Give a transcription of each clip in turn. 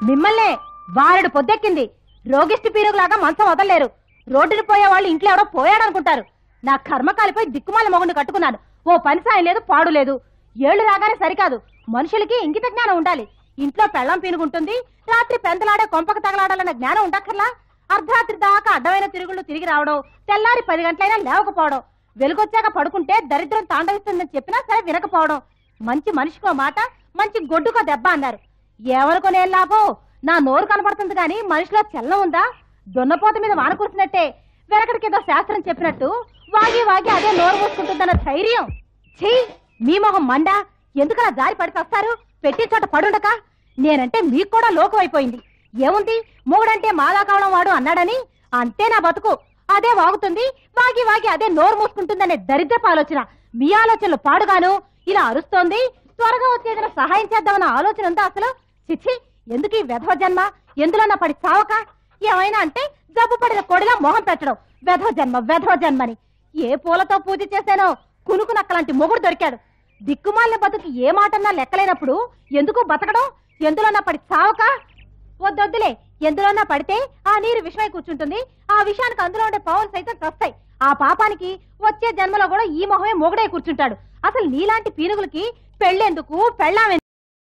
మిమ్మల్నే బారెడు పొద్దెక్కింది రోగిష్టి పీరుగులాగా మంచం వదలలేరు రోడ్డుని పోయే వాళ్ళు ఇంట్లో ఎవడో పోయాడనుకుంటారు నా కర్మ కాలిపోయి దిక్కుమాల మొగుడిని కట్టుకున్నాను ఓ పని సాయం లేదు పాడు లేదు ఏళ్ళు రాగానే సరికాదు మనుషులకి ఇంగిత జ్ఞానం ఉండాలి ఇంట్లో పెళ్ళం పీనుగుంటుంది రాత్రి పెందలాడే కొంపక తగలాడాలన్న జ్ఞానం ఉండక్కర్లా అర్ధరాత్రి దాకా అడ్డమైన తిరుగుళ్ళు తిరిగి రావడం తెల్లారి పది గంటలైనా లేవకపోవడం వెలుగొచ్చాక పడుకుంటే దరిద్రం తాండవిస్తుందని చెప్పినా సరే వినకపోవడం మంచి మనిషికో మాట మంచి గొడ్డుకో దెబ్బ అన్నారు ఎవరికొనే లాభం నా నోరు కనపడుతుంది గాని మనిషిలో చెల్లం ఉందా దున్నపోత మీద వాన కురిసినట్టే వెనకడికి ఏదో శాస్త్రం చెప్పినట్టు వాగి వాగి అదే నోరు మూసుకుంటుందన్న ధైర్యం ఛీ మీ మొహం మండ ఎందుకలా జారి పడి వస్తారు పెట్టి చోట పడుండక నేనంటే మీకు కూడా లోకం అయిపోయింది ఏముంది మూడంటే మాదా కావడం వాడు అన్నాడని అంతే నా బతుకు అదే వాగుతుంది వాగి వాగి అదే నోరు మూసుకుంటుందనే దరిద్రపు ఆలోచన మీ ఆలోచనలు పాడుగాను ఇలా అరుస్తోంది త్వరగా వచ్చేదైనా సహాయం చేద్దామన్న ఆలోచన ఉందా అసలు చిచ్చి ఎందుకు ఈ వెధవ జన్మ ఎందులో పడి చావక ఏమైనా అంటే జబ్బు పడిన కొడిలా మొహం పెట్టడం వెధవ జన్మ వెధవ జన్మని ఏ పూలతో పూజ చేశానో కునుకు నక్కలాంటి మొగుడు దొరికాడు దిక్కుమాలిన బతుకు ఏ మాటన్నా లెక్కలేనప్పుడు ఎందుకు బతకడం ఎందులోనా పడి చావక వద్దొద్దులే ఎందులోనా పడితే ఆ నీరు విషమై కూర్చుంటుంది ఆ విషయానికి అందులో ఉండే పవన్ సైతం చస్తాయి ఆ పాపానికి వచ్చే జన్మలో కూడా ఈ మొహమే మొగుడే కూర్చుంటాడు అసలు నీలాంటి పీనుగులకి పెళ్ళెందుకు పెళ్ళామె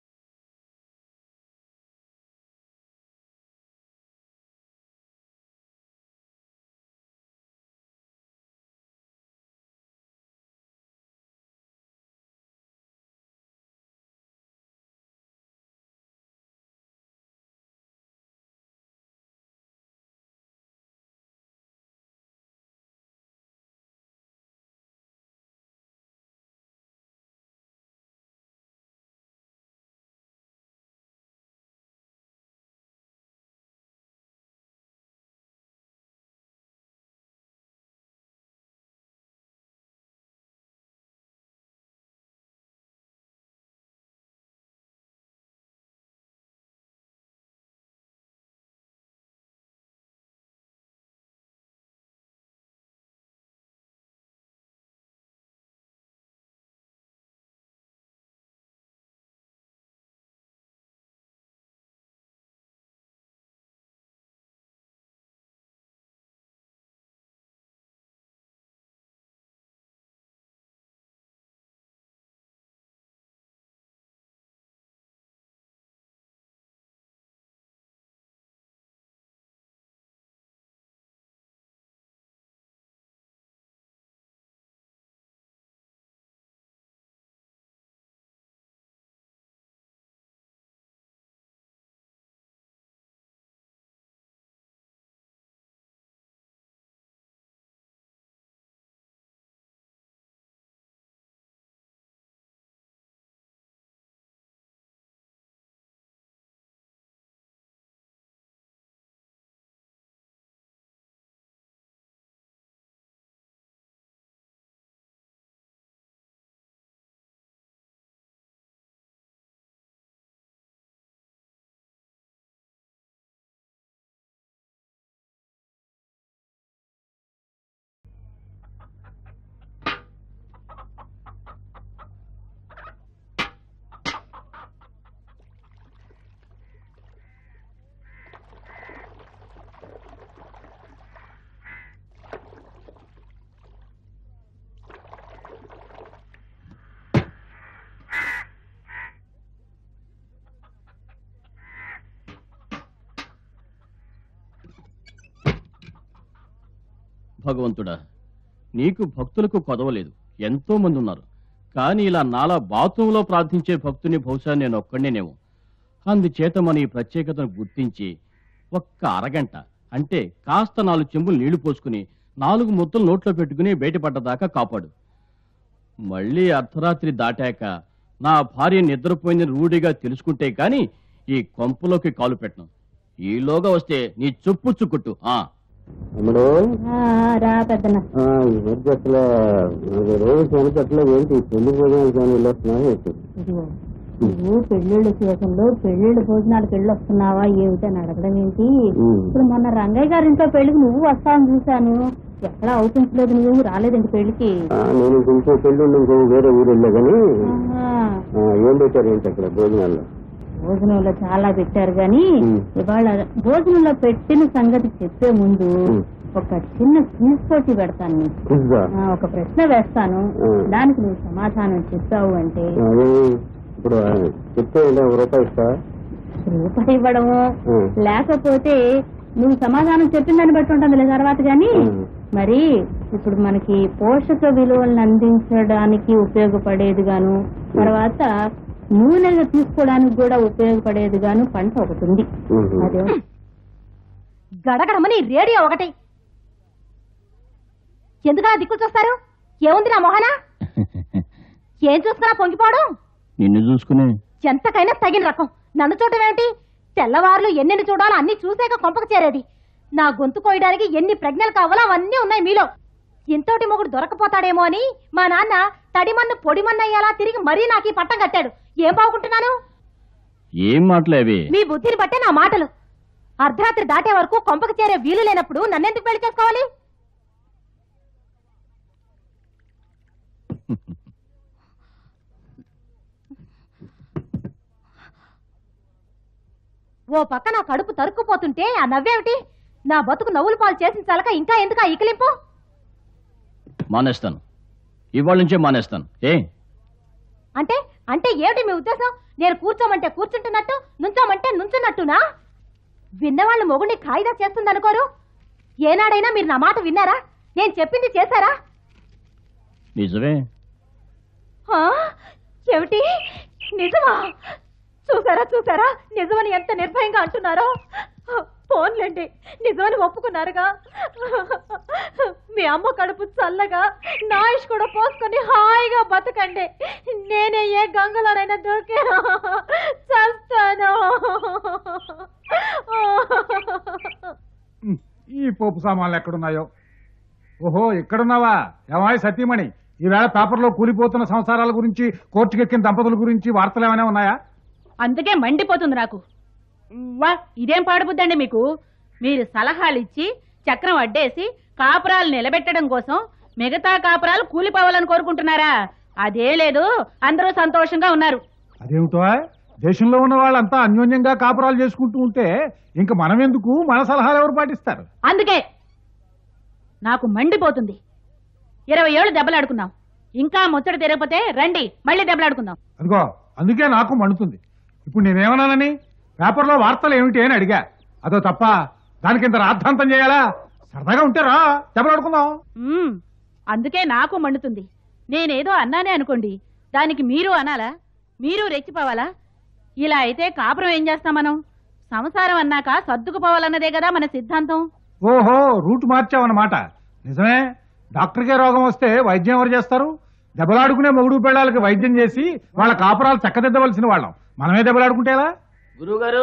భగవంతుడా నీకు భక్తులకు కొదవలేదు ఎంతో మంది ఉన్నారు కానీ ఇలా నాలా బాత్రూంలో ప్రార్థించే భక్తుని బహుశా నేను ఒక్కడనేనేమో అందుచేత మన ఈ ప్రత్యేకతను గుర్తించి ఒక్క అరగంట అంటే కాస్త నాలుగు చెంబులు నీళ్లు పోసుకుని నాలుగు ముద్దలు నోట్లో పెట్టుకుని బయటపడ్డదాకా కాపాడు మళ్ళీ అర్ధరాత్రి దాటాక నా భార్య నిద్రపోయిందని రూఢిగా తెలుసుకుంటే కాని ఈ కొంపలోకి కాలు పెట్టను ఈలోగా వస్తే నీ చొప్పు చుక్కుట్టు ఆ తమ్ముడు రా పెద్దన ఆ, ఈ మధ్య అసలు నాకు రోజు కనపట్లేదు ఏంటి పెళ్లి భోజనాలు కానీ వెళ్ళొస్తున్నావు ఏంటి ఇదిగో నువ్వు పెళ్ళిళ్ళు సీజన్లో పెళ్ళిళ్ళు భోజనాలకు వెళ్ళి వస్తున్నావా ఏమిటని అడగడం ఏంటి ఉమ్. ఇప్పుడు మొన్న రంగయ్య గారి ఇంట్లో పెళ్లికి నువ్వు వస్తావని చూశాను ఎక్కడా అవుపించలేదు నువ్వు రాలేదండి పెళ్లికి ఆ, నేను ఇంక ఇంకో పెళ్లి ఉండి ఇంకో వేరే ఊరు వెళ్ళా కానీ ఆహా. ఆ, ఏం పెట్టారు ఏంటి అక్కడ భోజనాల్లో భోజనంలో చాలా పెట్టారు గాని ఉమ్. ఇవాళ భోజనంలో పెట్టిన సంగతి చెప్పే ముందు ఉమ్. ఒక చిన్న క్విజ్ పోటీ పెడతాను నీకు. కుజ్జా ఆ, ఒక ప్రశ్న వేస్తాను ఉమ్. దానికి నువ్వు సమాధానం చెప్పావు అంటే అదే ఇప్పుడు ఆ, చెప్తే ఏంటో ఒక రూపాయి ఇస్తా రూపాయి ఇవ్వడము ఉమ్. లేకపోతే నువ్వు సమాధానం చెప్పిందని బట్టి ఉంటుంది తర్వాత గాని ఉమ్. మరి ఇప్పుడు మనకి పోషక విలువలను అందించడానికి ఉపయోగపడేది గాను తర్వాత నూనెగా తీసుకోవడానికి కూడా ఉపయోగపడేది గాను పంట ఒకటి ఉంది ఉహు. అదే గడగడమని రేడియో ఒకటి ఎందుకలా దిక్కులు చూస్తారు ఏముంది నా మొహన ఏం చూస్తున్నా పొంగిపోవడం నిన్ను చూసుకునే ఎంతకైనా తగిన రకం నన్ను చూడటం ఏమిటి తెల్లవారులు ఎన్నెన్ని చూడాలో అన్ని చూసాక కొంపకు చేరేది నా గొంతు కోయడానికి ఎన్ని ప్రజ్ఞలు కావాలో అవన్నీ ఉన్నాయి మీలో ఇంతోటి మొగుడు దొరకపోతాడేమో అని మా నాన్న తడిమన్ను పొడిమన్ను అయ్యేలా తిరిగి మరీ నాకు ఈ పట్టం కట్టాడు ఏం బాగుంటున్నాను ఏం మాటలేవి మీ బుద్ధిని బట్టే నా మాటలు అర్ధరాత్రి దాటే వరకు కొంపకు చేరే వీలు లేనప్పుడు నన్నెందుకు పెళ్లి చేసుకోవాలి ఓ పక్క నా కడుపు తరుక్కుపోతుంటే ఆ నవ్వేమిటి నా బతుకు నవ్వులు పాలు చేసిన చాలక ఇంకా ఎందుకు ఆ ఇకిలింపు మానేస్తాను ఇవాళ నుంచే మానేస్తాను ఏ అంటే అంటే ఏమిటి మీ ఉద్దేశం నేను కూర్చోమంటే కూర్చుంటున్నట్టు నుంచోమంటే నుంచున్నట్టునా విన్నవాళ్ళు మొగుడిని ఖాయిదా చేస్తుందనుకోరు ఏనాడైనా మీరు నా మాట విన్నారా నేను చెప్పింది చేశారా నిజమే ఆ? ఏమిటి నిజమా చూసారా చూసారా నిజమని ఎంత నిర్భయంగా అంటున్నారో ఫోన్లేండి నిజమని ఒప్పుకున్నారుగా మీ అమ్మ కడుపు చల్లగా నా ఆయుష్ కూడా పోసుకొని హాయిగా బతకండి నేనే ఏ గంగలోనైనా దూకే చస్తాను ఉమ్, ఈ పోపు సామాన్లు ఎక్కడున్నాయో ఓహో ఇక్కడున్నావా ఏమాయ్ సతీమణి ఈవేళ పేపర్లో కూలిపోతున్న సంసారాల గురించి కోర్టుకెక్కిన దంపతుల గురించి వార్తలు ఏమైనా ఉన్నాయా అందుకే మండిపోతుంది నాకు వా ఇదేం పాడుబుద్దండి మీకు మీరు సలహాలు ఇచ్చి చక్రం అడ్డేసి కాపురాలు నిలబెట్టడం కోసం మిగతా కాపురాలు కూలిపోవాలని కోరుకుంటున్నారా అదే లేదు అందరూ సంతోషంగా ఉన్నారు అదేమిటో దేశంలో ఉన్న వాళ్ళంతా అన్యోన్యంగా కాపురాలు చేసుకుంటూ ఉంటే ఇంక మనం ఎందుకు మన సలహాలు ఎవరు పాటిస్తారు అందుకే నాకు మండిపోతుంది ఇరవై ఏళ్ళు దెబ్బలాడుకున్నాం ఇంకా ముచ్చట తిరగపోతే రండి మళ్ళీ దెబ్బలాడుకుందాం అదిగో అందుకే నాకు మండుతుంది ఇప్పుడు నేనేమన్నానని పేపర్లో వార్తలు ఏమిటి అని అడిగా అదో తప్ప దానికి ఇంత రాద్ధాంతం చేయాలా సరదాగా ఉంటే రా దెబ్బలాడుకుందాం మ్మ్. అందుకే నాకు మండుతుంది నేనేదో అన్నానే అనుకోండి దానికి మీరు అనాలా మీరు రెచ్చిపోవాలా ఇలా అయితే కాపురం ఏం చేస్తాం మనం సంసారం అన్నాక సర్దుకుపోవాలన్నదే కదా మన సిద్ధాంతం ఓహో రూట్ మార్చావన్నమాట నిజమే డాక్టర్కే రోగం వస్తే వైద్యం ఎవరు చేస్తారు దెబ్బలాడుకునే మొగుడు పిల్లలకి వైద్యం చేసి వాళ్ళ కాపురాలు చక్కదిద్దవలసిన వాళ్ళం మనమే దెబ్బలాడుకుంటేలా గురువుగారు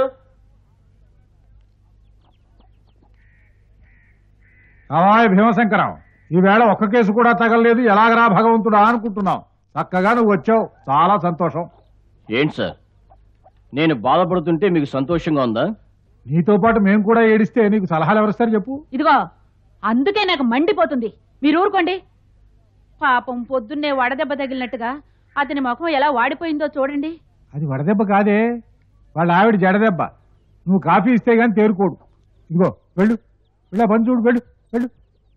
అవాయ్ భీమశంకరం ఈవేళ ఒక్క కేసు కూడా తగలలేదు ఎలాగరా భగవంతుడా అనుకుంటున్నాం చక్కగా నువ్వు వచ్చావు చాలా సంతోషం ఏంటి సార్ నేను బాధపడుతుంటే మీకు సంతోషంగా ఉందా నీతో పాటు మేము కూడా ఏడిస్తే నీకు సలహాలు ఎవరిస్తారు చెప్పు ఇదిగో అందుకే నాకు మండిపోతుంది మీరు ఊరుకోండి పాపం పొద్దున్నే వడదెబ్బ తగిలినట్టుగా అతని ముఖం ఎలా వాడిపోయిందో చూడండి అది వడదెబ్బ కాదే వాళ్ళ ఆవిడ జడదెబ్బ నువ్వు కాఫీ ఇస్తే గాని తేరుకోడు ఇదిగో వెళ్ళు వెళ్ళా పని చూడు వెళ్ళు వెళ్ళు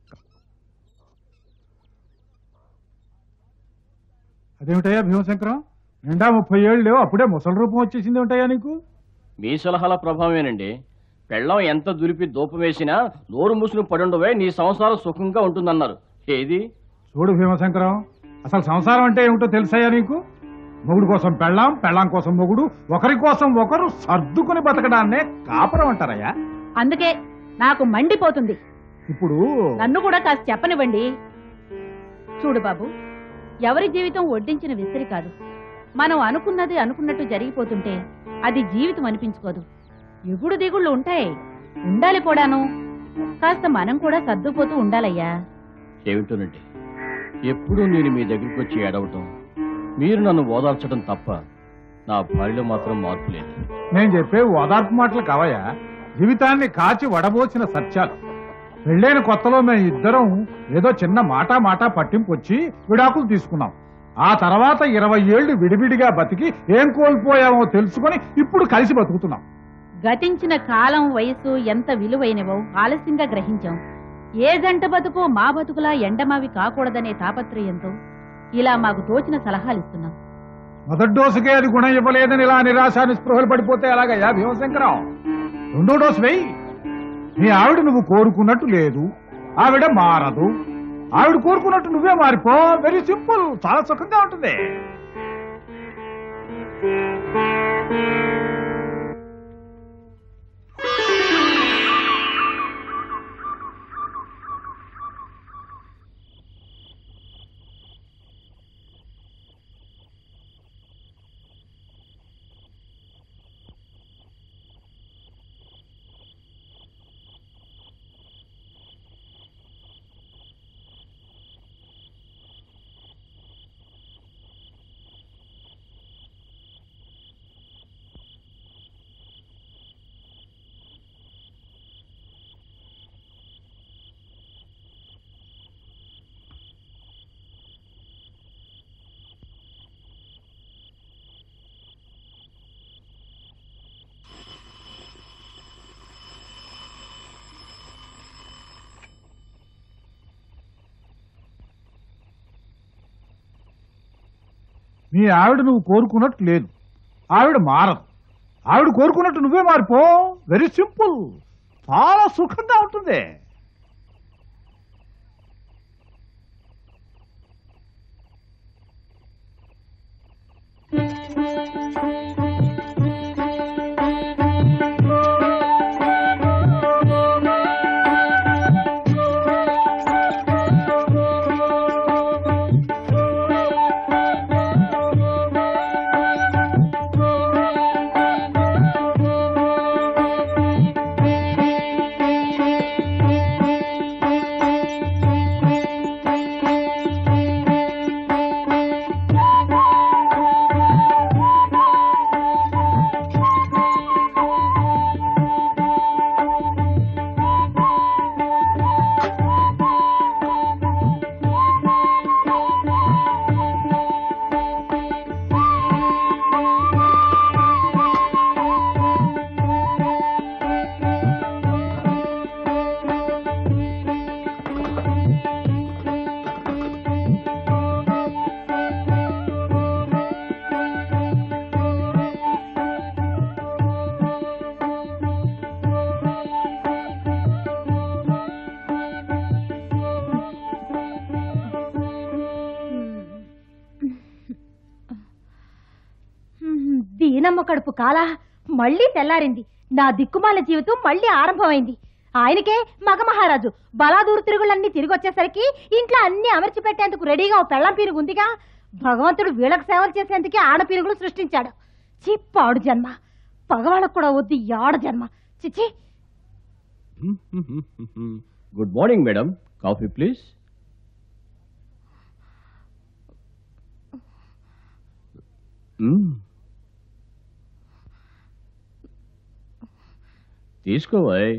అదేమిటయ్యా భీమశంకరం నిండా ముప్పై ఏళ్ళు లేవు అప్పుడే ముసలి రూపం వచ్చేసింది ఏమిటయ్యా నీకు మీ సలహాల ప్రభావమేనండి పెళ్ళం ఎంత దులిపి దూపం వేసినా నోరు మూసుకుని పడుండవే నీ సంసారం సుఖంగా ఉంటుందన్నారు ఏది చూడు భీమశంకరం అసలు సంసారం అంటే ఏమిటో తెలుసాయా నీకు మొగుడు కోసం పెళ్ళాం పెళ్ళాం కోసం మొగుడు ఒకరి కోసం ఒకరు సర్దుకుని బతకడాన్నే కాపురం అంటారయ్యా అందుకే నాకు మండిపోతుంది ఇప్పుడు నన్ను కూడా కాస్త చెప్పనివ్వండి చూడు బాబు ఎవరి జీవితం వడ్డించిన విసిరి కాదు మనం అనుకున్నది అనుకున్నట్టు జరిగిపోతుంటే అది జీవితం అనిపించుకోదు ఎగుడు దిగుళ్ళు ఉంటాయి ఉండాలి కూడాను కాస్త మనం కూడా సర్దుపోతూ ఉండాలయ్యా ఏమిటోనండి ఎప్పుడూ నేను మీ దగ్గరికి వచ్చి ఏడవటం మీరు నన్ను ఓదార్చడం తప్ప నా భార్యలో మాత్రం మార్పు లేదు నేను చెప్పే ఓదార్పు మాటలు కావయ్యా జీవితాన్ని కాచి వడబోసిన సత్యాలు పెళ్ళైన కొత్తలో మేము ఇద్దరం ఏదో చిన్న మాట మాట పట్టింపు వచ్చి విడాకులు తీసుకున్నాం ఆ తర్వాత ఇరవై ఏళ్లు విడివిడిగా బతికి ఏం కోల్పోయామో తెలుసుకొని ఇప్పుడు కలిసి బతుకుతున్నాం గతించిన కాలం వయసు ఎంత విలువైనవో ఆలస్యంగా గ్రహించాం ఏ జంట బతుకు మా బతుకులా ఎండమావి కాకూడదనే తాపత్రయంతో ఇలా మాకు తోచిన సలహాలు ఇస్తున్నాం మొదటి డోసుకే అది గుణం ఇవ్వలేదని ఇలా నిరాశ నిస్పృహలు పడిపోతే ఎలాగయ్యా భీమశంకరం రెండో డోసు వెయ్యి నీ ఆవిడ నువ్వు కోరుకున్నట్టు లేదు ఆవిడ మారదు ఆవిడ కోరుకున్నట్టు నువ్వే మారిపో వెరీ సింపుల్ చాలా సుఖంగా ఉంటుంది నీ ఆవిడ నువ్వు కోరుకున్నట్టు లేదు ఆవిడ మారదు ఆవిడ కోరుకున్నట్టు నువ్వే మారిపో వెరీ సింపుల్ చాలా సుఖంగా ఉంటుంది దీనమ్మ కడుపు కాల మళ్ళీ తెల్లారింది నా దిక్కుమాల జీవితం మళ్ళీ ఆరంభమైంది ఆయనకే మగ మహారాజు బలాదూరు తిరుగులన్నీ తిరిగి వచ్చేసరికి ఇంట్లో అన్ని అమర్చి పెట్టేందుకు రెడీగా ఓ పెళ్ళం పీరుగు ఉందిగా భగవంతుడు వీళ్ళకి సేవలు చేసేందుకే ఆడపీరుగులు సృష్టించాడు చిప్పాడు జన్మ పగవాళ్ళకు కూడా వద్దు ఈ ఆడ జన్మ చిచి good morning madam coffee please తీసుకోవాయ్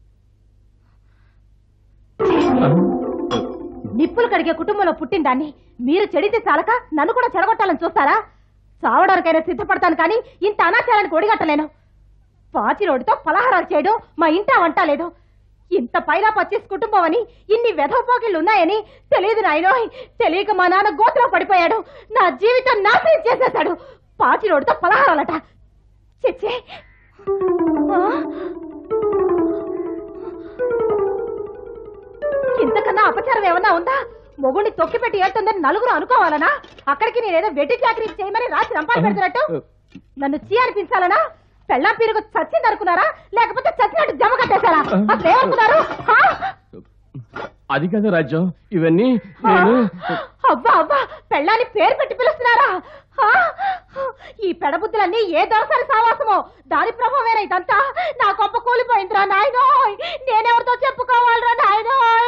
నిప్పులు కడిగే కుటుంబంలో పుట్టిన దాన్ని మీరు చెడితే చాలక నన్ను కూడా చెడగొట్టాలని చూస్తారా చావడానికైనా సిద్ధపడతాను కానీ ఇంత అనాచారానికి ఒడిగట్టలేను పాచి రోడ్డుతో పలహారాలు చేయడం మా ఇంట వంట లేదు ఇంత పైలా పచ్చేసి కుటుంబం అని ఇన్ని వెధవపోకిళ్ళు ఉన్నాయని తెలియదు నాయనోయ్ తెలియక మా నాన్న గోత్రం పడిపోయాడు నా జీవితం నాశనం చేసేశాడు పాచి రోడ్డుతో పలహారాలట చిచ్చే ఆ? ఇంతకన్నా అపచారం ఏమన్నా ఉందా మొగుడిని తొక్కి పెట్టి ఏళ్తుందని నలుగురు అనుకోవాలనా అక్కడికి నేనేదో వెట్టి చాకరీ చేయమని రాత్రి రంపాలు పెడుతున్నట్టు నన్ను చీ అనిపించాలనా పెళ్ళా పీరుగు చచ్చింది అనుకున్నారా లేకపోతే చచ్చినట్టు జమ కట్టేశారా అసలు ఏమనుకున్నారు హా? అది కదా రాజ్యం ఇవన్నీ నేను అబ్బా అబ్బా పెళ్ళాన్ని పేరు పెట్టి పిలుస్తున్నారా హా? ఈ పెడబుద్ధులన్నీ ఏ దొరసరి సావాసమో దాని ప్రభావేనా ఇదంతా నా గొప్ప కూలిపోయిందిరా నాయనోయ్ నేనెవరితో చెప్పుకోవాలిరా నాయనోయ్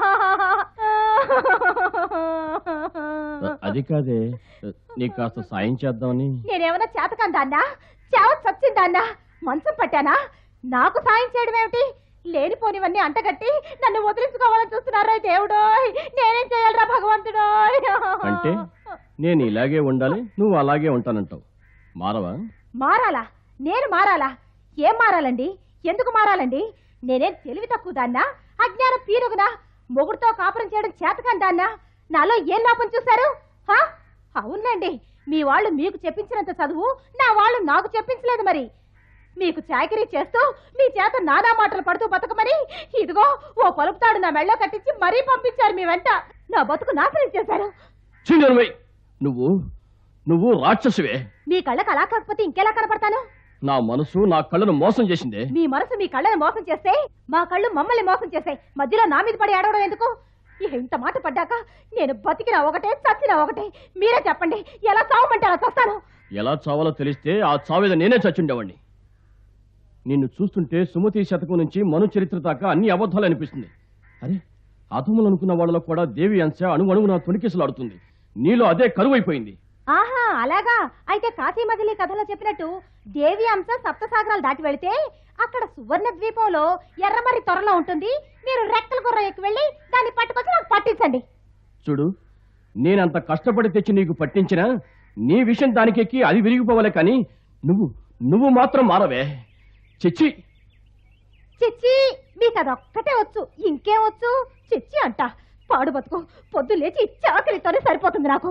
అది కాదే నీకు కాస్త సాయం చేద్దామని నేనేమన్నా చేతకందాన్నా చావ చచ్చిందాన్నా మంచం పట్టానా నాకు సాయం చేయడం ఏమిటి లేనిపోనివన్నీ అంటగట్టి నన్ను వదిలించుకోవాలని చూస్తున్నారా దేవుడోయ్ నేనేం చేయాలరా భగవంతుడోయ్ అంటే నేను ఇలాగే ఉండాలి నువ్వు అలాగే ఉంటానంటావు మారవా మారాలా నేను మారాలా ఏం మారాలండి ఎందుకు మారాలండి నేనేం తెలివి తక్కువ దాన్నా అజ్ఞాన పీరుగునా మొగుడుతో కాపురం చేయడం చేతకాని దాన్నా నాలో ఏం లోపం చూశారు హా? అవునండి మీ వాళ్ళు మీకు చెప్పించినంత చదువు నా వాళ్ళు నాకు చెప్పించలేదు మరి మీకు చాకరీ చేస్తూ మీ చేత నానా మాటలు పడుతూ బతకమని ఇదిగో ఓ పలుపుతాడు నా మెళ్ళో కట్టించి మరీ పంపించారు మీ వెంట నా బతుకు నాశనం చేశారు చిన్నరువై నువ్వు నువ్వు రాక్షసువే మీ కళ్ళకు అలా కాకపోతే ఇంకెలా కనపడతాను నా మనసు నా కళ్ళను మోసం చేసిందే మీ మనసు మీ కళ్ళని మోసం చేస్తే మా కళ్ళు మమ్మల్ని మోసం చేస్తాయి మధ్యలో నా మీద పడి ఆడవడం ఎందుకు ఇక ఇంత మాట పడ్డాక నేను బతికినా ఒకటే చచ్చినా ఒకటే మీరే చెప్పండి ఎలా చావమంటే అలా చస్తాను ఎలా చావాలో తెలిస్తే ఆ చావేద నేనే చచ్చుండేవాణ్ణి నిన్ను చూస్తుంటే సుమతి శతకం నుంచి మను చరిత్ర దాకా అన్ని అబద్ధాలు అనిపిస్తుంది అరే అధములు అనుకున్న వాళ్ళలో కూడా దేవి అంశ అణువణువున తొణికిసలాడుతుంది నీలో అదే కరువైపోయింది ఆహా అలాగా అయితే కాశీ మజిలీ కథలో చెప్పినట్టు దేవి అంశ సప్తసాగరాలు దాటి వెళితే అక్కడ సువర్ణ ద్వీపంలో ఎర్రమర్రి త్వరలో ఉంటుంది మీరు రెక్కల గుర్ర ఎక్కి వెళ్ళి దాన్ని పట్టుకొచ్చి నాకు పట్టించండి చూడు నేనంత కష్టపడి తెచ్చి నీకు పట్టించినా నీ విషయం దానికెక్కి అది విరిగిపోవాలే కానీ నువ్వు నువ్వు మాత్రం మారవే చిచ్చి చిచ్చి మీకు అదొక్కటే వచ్చు ఇంకేం వచ్చు చిచ్చి అంట పాడు బతుకు పొద్దు లేచి చాకలితోనే సరిపోతుంది నాకు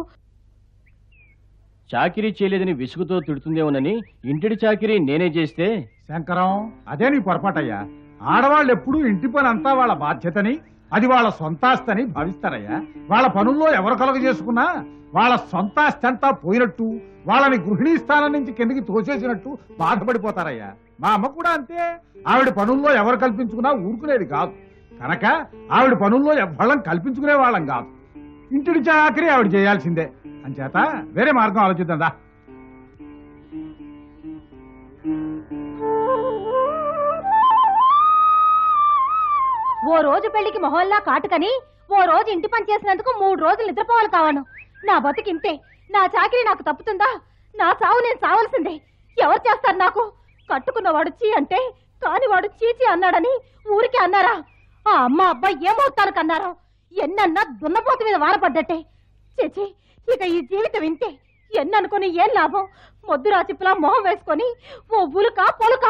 చాకిరీ చేయలేదని విసుగుతో తిడుతుందేమోనని ఇంటిడి చాకిరీ నేనే చేస్తే శంకరం అదే నీ పొరపాటయ్యా ఆడవాళ్ళు ఎప్పుడూ ఇంటి పని అంతా వాళ్ళ బాధ్యతని అది వాళ్ళ సొంతాస్తని భావిస్తారయ్యా వాళ్ళ పనుల్లో ఎవరు కలుగ చేసుకున్నా వాళ్ళ సొంతాస్తి అంతా పోయినట్టు వాళ్ళని గృహిణీ స్థానం నుంచి కిందకి తోసేసినట్టు బాధపడిపోతారయ్యా మా అమ్మ కూడా అంతే ఆవిడ పనుల్లో ఎవరు కల్పించుకున్నా ఊరుకునేది కాదు కనుక ఆవిడ పనుల్లో ఎవ్వళ్ళం కల్పించుకునే వాళ్ళం కాదు ఇంటిడి చాకరీ ఆవిడ చేయాల్సిందే అంచేత వేరే మార్గం ఆలోచిద్దాం దా ఓ రోజు పెళ్లికి మొహల్లా కాటుకని ఓ రోజు ఇంటి పని చేసినందుకు మూడు రోజులు నిద్రపోవాలి కావాను నా బతికింతే నా చాకరీ నాకు తప్పుతుందా నా చావు నేను చావాల్సిందే ఎవరు చేస్తారు నాకు కట్టుకున్నవాడు చీ అంటే కానివాడు చీచి అన్నాడని ఊరికే అన్నారా ఆ అమ్మ అబ్బాయి ఏమవుతాను కన్నారో ఎన్నన్నా దున్నపోతు మీద వారపడ్డట్టే చేచి ఇక ఈ జీవితం ఇంతే ఎన్ననుకొని ఏం లాభం మొద్దు రాచిప్పులా మొహం వేసుకొని ఓ ఉలుక పొలుక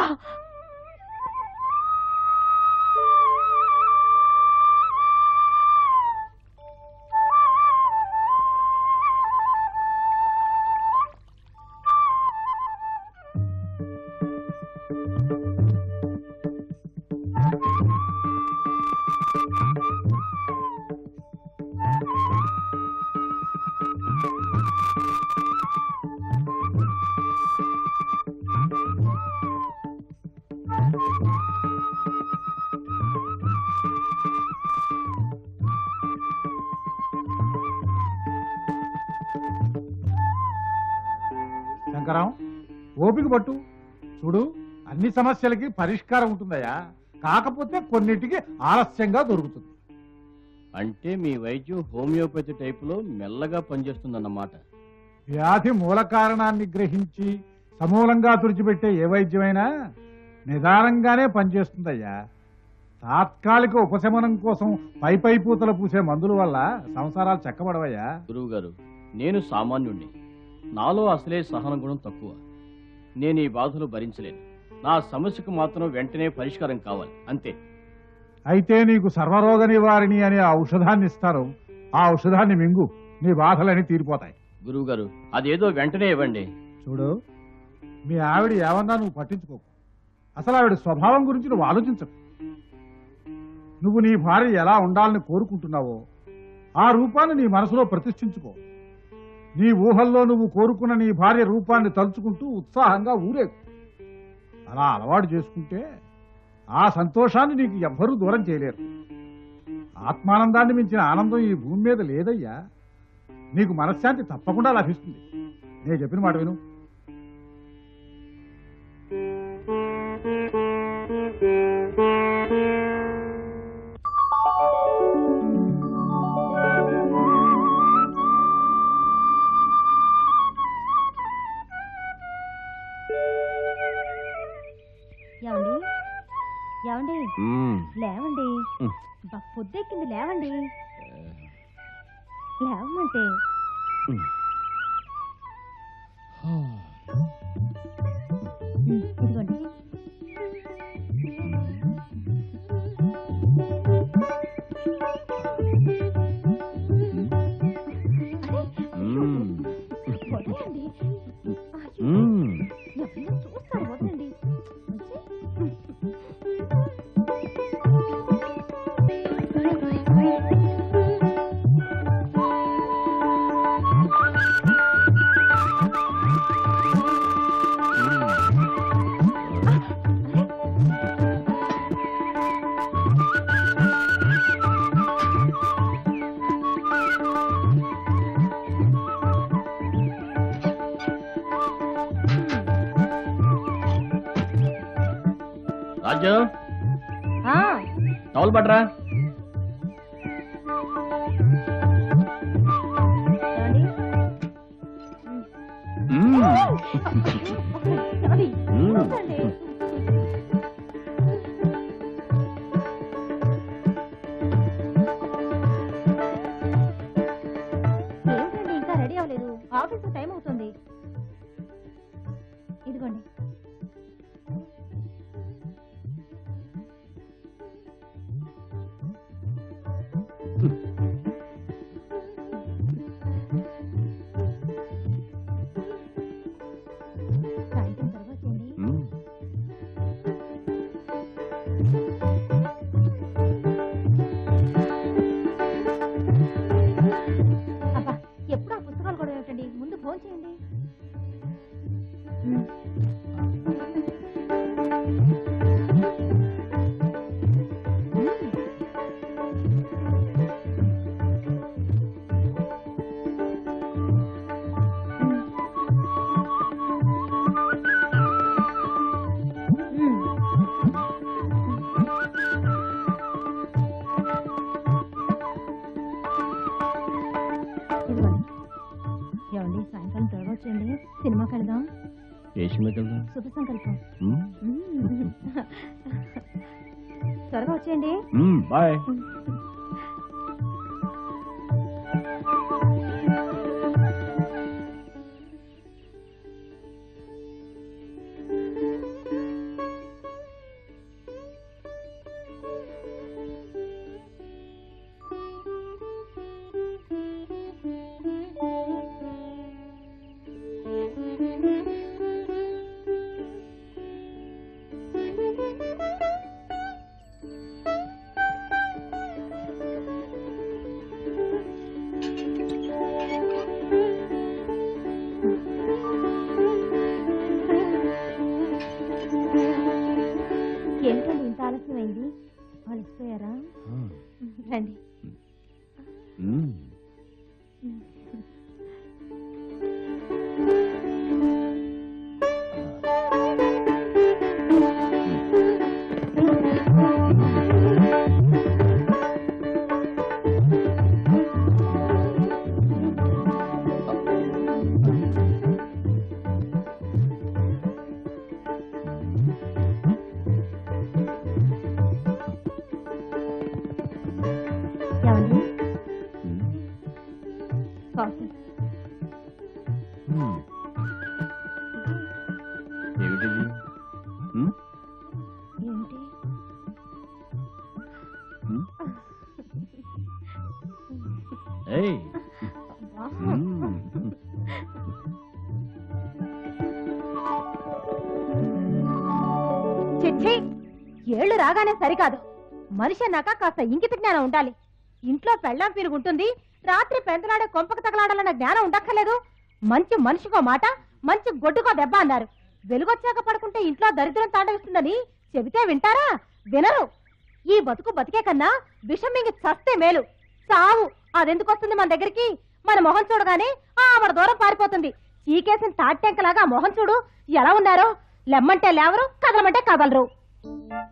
శంకరం ఓపిక పట్టు చూడు అన్ని సమస్యలకి పరిష్కారం ఉంటుందయ్యా కాకపోతే కొన్నిటికి ఆలస్యంగా దొరుకుతుంది అంటే మీ వైద్యం హోమియోపతి టైపులో మెల్లగా పనిచేస్తుందన్నమాట వ్యాధి మూల కారణాన్ని గ్రహించి సమూలంగా తుడిచిపెట్టే ఏ వైద్యమైనా నిదానంగానే పనిచేస్తుందయ్యా తాత్కాలిక ఉపశమనం కోసం పై పై పూతలు పూసే మందుల వల్ల సంసారాలు చెక్కబడవయ్యా గురువు గారు నేను సామాన్యుణ్ణి నాలో అసలే సహన గుణం తక్కువ నేను ఈ బాధలు భరించలేను నా సమస్యకు మాత్రం వెంటనే పరిష్కారం కావాలి అంతే అయితే నీకు సర్వరోగ నివారిణి అనే ఆ ఔషధాన్ని ఇస్తారు ఆ ఔషధాన్ని మింగు నీ బాధలన్నీ తీరిపోతాయి గురువు గారు అదేదో వెంటనే ఇవ్వండి చూడు మీ ఆవిడ ఏమన్నా నువ్వు పట్టించుకోకు అసలు ఆవిడ స్వభావం గురించి నువ్వు ఆలోచించకు నువ్వు నీ భార్య ఎలా ఉండాలని కోరుకుంటున్నావో ఆ రూపాన్ని నీ మనసులో ప్రతిష్ఠించుకో నీ ఊహల్లో నువ్వు కోరుకున్న నీ భార్య రూపాన్ని తలుచుకుంటూ ఉత్సాహంగా ఊరేగు అలా అలవాటు చేసుకుంటే ఆ సంతోషాన్ని నీకు ఎవ్వరూ దూరం చేయలేరు ఆత్మానందాన్ని మించిన ఆనందం ఈ భూమి మీద లేదయ్యా నీకు మనశ్శాంతి తప్పకుండా లభిస్తుంది నేను చెప్పిన మాట విను ఏమండి ఏమండి మ్మ్. లేవండి ఉమ్. బా, పొద్దెక్కింది లేవండి లేవమంటే ఉమ్. ఇదిగోండి మ్మ్. వదలండి మ్మ్. ఎవరైనా చూస్తారు వదలండి రాజు ఆ, టవల్ పట్రా ఏమండి? మ్మ్. ఏమండి? మ్మ్. వదలండి. ఏమిటండి ఇంకా రెడీ అవ్వలేదు ఆఫీస్ టైం అవుతుంది ఇదిగోండి సాయంత్రం త్వరగా చేయండి మ్మ్. అబ్బా ఎప్పుడు ఆ పుస్తకాలు కూడా ఏమిటండి ముందు ఫోన్ చేయండి ఉమ్. ఇదిగోండి. ఏమండి సాయంకాలం త్వరగా వచ్చేయండి సినిమాకి వెళ్దాం ఏ సినిమాకి వెళ్దాం శుభ సంకల్పం మ్మ్. మ్మ్. త్వరగా వచ్చేయండి మ్మ్. బాయ్ ఏంటండి ఇంత ఆలస్యమైంది వాళ్ళు ఇచ్చిపోయారా రండి మ్మ్. ఏమండి మ్మ్. కాఫీ మ్మ్. ఏమిటిది మ్మ్? ఏంటి మ్మ్? ఏయ్ మ్మ్. చిచ్చి ఏళ్ళు రాగానే సరికాదు మనిషి అన్నాక కాస్త ఇంకిత జ్ఞానం ఉండాలి ఇంట్లో పెళ్ళాం పీరుగుంటుంది రాత్రి పెందలాడే కొంపకు తగలాడాలన్న జ్ఞానం ఉండక్కర్లేదు మంచి మనిషికో మాట మంచి గొడ్డుకో దెబ్బ అన్నారు వెలుగొచ్చాక పడుకుంటే ఇంట్లో దరిద్రం తాండవిస్తుందని చెబితే వింటారా వినరు ఈ బతుకు బతికే కన్నా విషం మింగి చస్తే మేలు చావు అదెందుకు వస్తుంది మన దగ్గరికి మన మొహం చూడగానే ఆ మన దూరం పారిపోతుంది చీకేసిన తాటెంకలాగా ఆ మొహం చూడు ఎలా ఉన్నారో లెమ్మంటే లేవరు కదలమంటే కదలరు